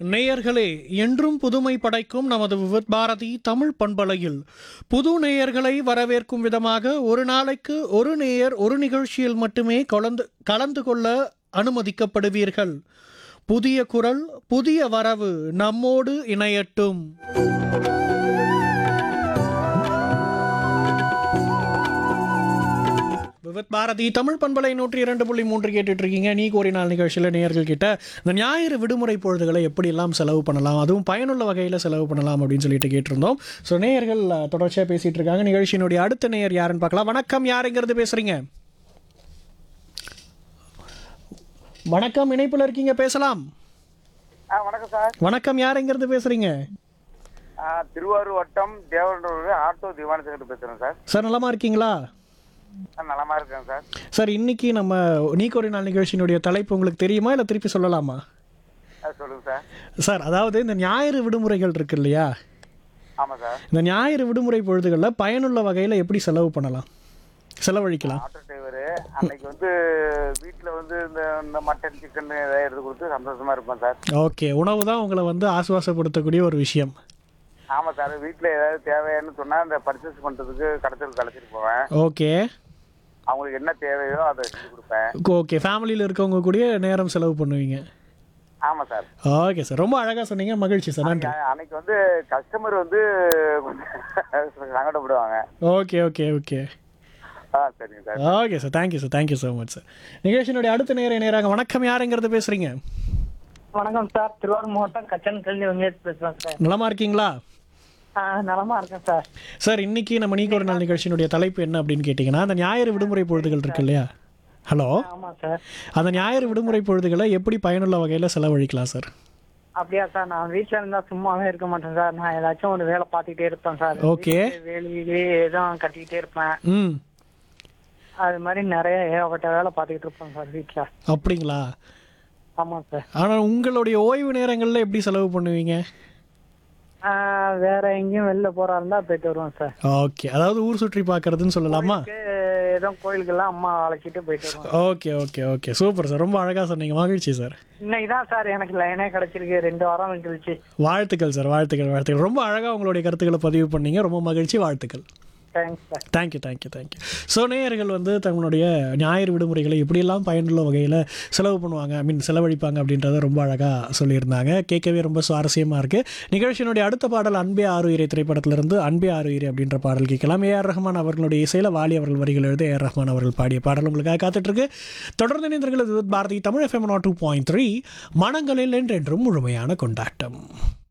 நேயர்களே என்றும் புதுமை படைக்கும் நமது விவித் பாரதி தமிழ் பண்பலையில் புது நேயர்களை வரவேற்கும் விதமாக ஒரு நாளைக்கு ஒரு நேயர் ஒரு நிகழ்ச்சியில் மட்டுமே கலந்து கலந்து கொள்ள அனுமதிக்கப்படுவீர்கள் புதிய குரல் புதிய வரவு நம்மோடு இணையட்டும் விவித் பாரதி தமிழ் பண்பலை நூற்றி இரண்டு புள்ளி மூன்று கேட்டுட்டு இருக்கீங்க நீ கோரி நாள் நிகழ்ச்சியில் நேயர்கள் கிட்ட இந்த ஞாயிறு விடுமுறை பொழுதுகளை எப்படியெல்லாம் செலவு பண்ணலாம் அதுவும் பயனுள்ள வகையில் செலவு பண்ணலாம் அப்படின்னு சொல்லிட்டு கேட்டிருந்தோம் ஸோ நேயர்கள் அஹ், தொடர்ச்சியாக பேசிட்டு இருக்காங்க நிகழ்ச்சியினுடைய அடுத்த நேயர் யாருன்னு பார்க்கலாம் வணக்கம் யாருங்கிறது பேசுறீங்க வணக்கம் இணைப்பில் இருக்கீங்க பேசலாம் ஆ வணக்கம் சார் வணக்கம் யாருங்கிறது பேசுறீங்க ஆ, திருவாரூர் வட்டம் தேவரூர் ஆட்டோ திவான சேகர் பேசுறேன் சார் சார் நலமா இருக்கீங்களா ஆ, நலமா இருக்கேன் சார் சார் இன்னைக்கு நம்ம நீ கோரி நாள் நிகழ்ச்சியினுடைய தலைப்பு உங்களுக்கு தெரியுமா இல்லை திருப்பி சொல்லலாமா ஆ, சொல்லுங்க சார் சார் அதாவது இந்த ஞாயிறு விடுமுறைகள் இருக்கு இல்லையா ஆமா சார் இந்த ஞாயிறு விடுமுறை பொழுதுகளில் பயனுள்ள வகையில் எப்படி செலவு பண்ணலாம் செலவழிக்கலாம் ஆட்டோ டிரைவரு அன்னைக்கு வந்து வீட்டுல வந்து இந்த இந்த மட்டன் சிக்கன் ஏதாவது எடுத்து கொடுத்து சந்தோஷமா இருப்பேன் சார் ஓகே உணவு தான் உங்களை வந்து ஆசுவாசப்படுத்தக்கூடிய ஒரு விஷயம் ஆமா சார் வீட்டுல ஏதாவது தேவைன்னு சொன்னா அந்த பர்ச்சேஸ் பண்றதுக்கு கடத்தலுக்கு கலைச்சிட்டு போவேன் ஓகே அவங்களுக்கு என்ன தேவையோ அதை செஞ்சு கொடுப்பேன் ஓகே ஃபேமிலியில் இருக்கவங்க கூட நேரம் செலவு பண்ணுவீங்க ஆமா சார் ஓகே சார் ரொம்ப அழகாக சொன்னீங்க மகிழ்ச்சி சார் நன்றி அன்னைக்கு- அன்னைக்கு வந்து கஸ்டமர் வந்து கொஞ்சம் சங்கடப்படுவாங்க ஓகே ஓகே ஓகே ஆ சரிங்க sir okay sir thank you sir thank you so much sir நிகழ்ச்சியினுடைய அடுத்த நேர நேராக வணக்கம் யாருங்கிறது பேசுகிறீங்க வணக்கம் சார் திருவாரூர் மாவட்டம் கச்சன் கல்வி வெங்கடேஷ் பேசுறேன் சார் நலமா இருக்கீங்களா ஆ நலமா இருக்கேன் சார் சார் இன்னைக்கு நம்ம நீக்கு ஒரு நாள் நிகழ்ச்சியினுடைய தலைப்பு என்ன அப்படின்னு கேட்டிங்கன்னா அந்த ஞாயிறு விடுமுறை பொழுதுகள் இருக்கு இல்லையா ஹலோ ஆமா சார் அந்த ஞாயிறு விடுமுறை பொழுதுகளை எப்படி பயனுள்ள வகையில் செலவழிக்கலாம் சார் அப்படியா சார் நான் வீட்ல இருந்தா சும்மாவே இருக்க மாட்டேன் சார் நான் ஏதாச்சும் ஒரு வேலை பார்த்துக்கிட்டே இருப்பேன் சார் Okay. வேலையிலே எதுவும் கட்டிக்கிட்டே இருப்பேன் ம் அது மாதிரி நிறைய ஏகப்பட்ட வேலை பார்த்துக்கிட்டு இருப்பேன் சார் வீட்ல அப்படிங்களா ஆமா சார் ஆனால் உங்களுடைய ஓய்வு நேரங்களில் எப்படி செலவு பண்ணுவீங்க ஆ, வேற எங்கேயும் வெளில போறா இருந்தா போயிட்டு வருவேன் சார் ஓகே அதாவது ஊர் சுற்றி பார்க்கறதுன்னு சொல்லலாமா ஏதோ கோயிலுக்கெல்லாம் அம்மா அழைச்சிட்டு போயிட்டு வருவேன் okay okay okay super sir ரொம்ப அழகாக சொன்னீங்க மகிழ்ச்சி சார் இன்னைக்கு தான் சார் எனக்கு லைனே கிடைச்சிருக்கு ரெண்டு வாரம் கழிச்சு வாழ்த்துக்கள் சார் வாழ்த்துக்கள் வாழ்த்துக்கள் ரொம்ப அழகாக உங்களுடைய கருத்துக்களை பதிவு பண்ணீங்க ரொம்ப மகிழ்ச்சி வாழ்த்துக்கள் thanks sir thank you thank you thank you so நேயர்கள் வந்து தங்களுடைய ஞாயிறு விடுமுறைகளை எப்படியெல்லாம் பயனுள்ள வகையில் செலவு பண்ணுவாங்க ஐ மீன் செலவழிப்பாங்க அப்படின்றத ரொம்ப அழகாக சொல்லியிருந்தாங்க கேட்கவே ரொம்ப சுவாரஸ்யமாக இருக்குது நிகழ்ச்சியினுடைய அடுத்த பாடல் அன்பே ஆறுயிரை திரைப்படத்திலிருந்து அன்பே ஆறுயிரை அப்படின்ற பாடல் கேட்கலாம் ஏஆர் ரஹ்மான் அவர்களுடைய இசையில் வாலி அவர்கள் வரிகள் எழுத ஏஆர் ரஹ்மான் அவர்கள் பாடிய பாடல் உங்களுக்காக காத்துட்ருக்கு தொடர்ந்து இணைந்தர்கள் இது Bharathi Tamil FM nought two point three மனங்களில் என்றென்றும் முழுமையான கொண்டாட்டம்